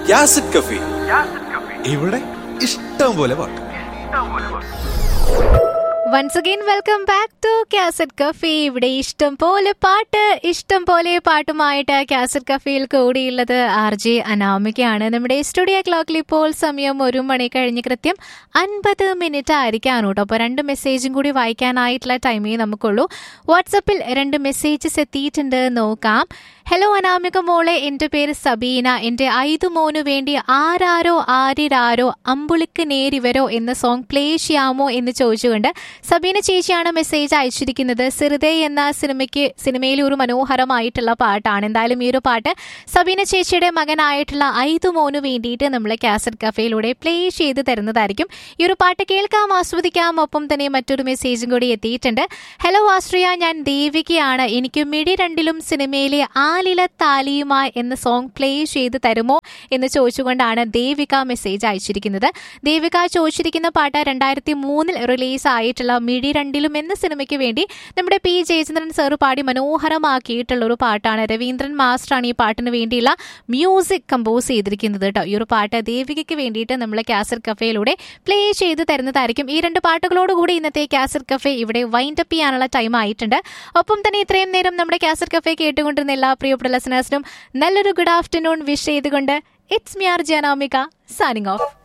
യാസിഡ് കഫി ഇവിടെ ഇഷ്ടം പോലെ പാട്ട് once again welcome back to cassette cafe ഇവിടെ ഇഷ്ടം പോലെ പാട്ട് ഇഷ്ടം പോലെ പാട്ടുമായിട്ട് കാസറ്റ് കഫേയിൽ കൂടിയുള്ളത് ആർ ജെ അനാമികയാണ് നമ്മുടെ സ്റ്റുഡിയോ ക്ലോക്കിൽ ഇപ്പോൾ സമയം ഒരു മണി കഴിഞ്ഞ് കൃത്യം അൻപത് മിനിറ്റ് ആയിരിക്കാണ് കേട്ടോ അപ്പോൾ രണ്ട് മെസ്സേജും കൂടി വായിക്കാനായിട്ടുള്ള ടൈമേ നമുക്കുള്ളൂ വാട്സപ്പിൽ രണ്ട് മെസ്സേജസ് എത്തിയിട്ടുണ്ട് നോക്കാം ഹലോ അനാമിക മോളെ എൻ്റെ പേര് സബീന എൻ്റെ ഐതു മോനു വേണ്ടി ആരാരോ ആരിരാരോ അമ്പുളിക്ക് നേരിവരോ എന്ന സോങ് പ്ലേ ചെയ്യാമോ എന്ന് ചോദിച്ചുകൊണ്ട് സബീന ചേച്ചിയാണ് മെസ്സേജ് അയച്ചിരിക്കുന്നത് സിറുദേ എന്ന സിനിമയ്ക്ക് സിനിമയിൽ ഒരു മനോഹരമായിട്ടുള്ള പാട്ടാണ് എന്തായാലും ഈ ഒരു പാട്ട് സബീന ചേച്ചിയുടെ മകനായിട്ടുള്ള ഐതു മോനു വേണ്ടിയിട്ട് നമ്മൾ കാസറ്റ് കഫേയിലൂടെ പ്ലേ ചെയ്ത് തരുന്നതായിരിക്കും ഈ ഒരു പാട്ട് കേൾക്കാം ആസ്വദിക്കാം ഒപ്പം തന്നെ മറ്റൊരു മെസ്സേജും കൂടി എത്തിയിട്ടുണ്ട് ഹലോ ആശ്രിയ ഞാൻ ദേവികയാണ് എനിക്ക് മിടി രണ്ടിലും സിനിമയിലെ ആലില താലിയുമായി എന്ന സോങ് പ്ലേ ചെയ്ത് തരുമോ എന്ന് ചോദിച്ചുകൊണ്ടാണ് ദേവിക മെസ്സേജ് അയച്ചിരിക്കുന്നത് ദേവിക ചോദിച്ചിരിക്കുന്ന പാട്ട് രണ്ടായിരത്തി മൂന്നിൽ റിലീസ് ആയിട്ടുള്ള മിടി രണ്ടിലും എന്ന സിനിമയ്ക്ക് വേണ്ടി നമ്മുടെ പി ജയചന്ദ്രൻ സാറ് പാടി മനോഹരമാക്കിയിട്ടുള്ള ഒരു പാട്ടാണ് രവീന്ദ്രൻ മാസ്റ്ററാണ് ഈ പാട്ടിന് വേണ്ടിയുള്ള മ്യൂസിക് കമ്പോസ് ചെയ്തിരിക്കുന്നത് കേട്ടോ ഈ ഒരു പാട്ട് ദേവികയ്ക്ക് വേണ്ടിയിട്ട് നമ്മൾ കാസർ കഫേയിലൂടെ പ്ലേ ചെയ്ത് തരുന്നതായിരിക്കും ഈ രണ്ട് പാട്ടുകളോടുകൂടി ഇന്നത്തെ കാസർ കഫേ ഇവിടെ വൈൻഡ് അപ്പ് ചെയ്യാനുള്ള ടൈം ആയിട്ടുണ്ട് ഒപ്പം തന്നെ ഇത്രയും നേരം നമ്മുടെ കാസർ കഫേ കേട്ടുകൊണ്ടിരുന്ന എല്ലാ പ്രിയപ്പെട്ട ലെസനേഴ്സിനും നല്ലൊരു ഗുഡ് ആഫ്റ്റർനൂൺ വിഷ് ചെയ്തുകൊണ്ട് ഇറ്റ്സ് മി ആർ ജനാമിക സൈനിങ് ഓഫ്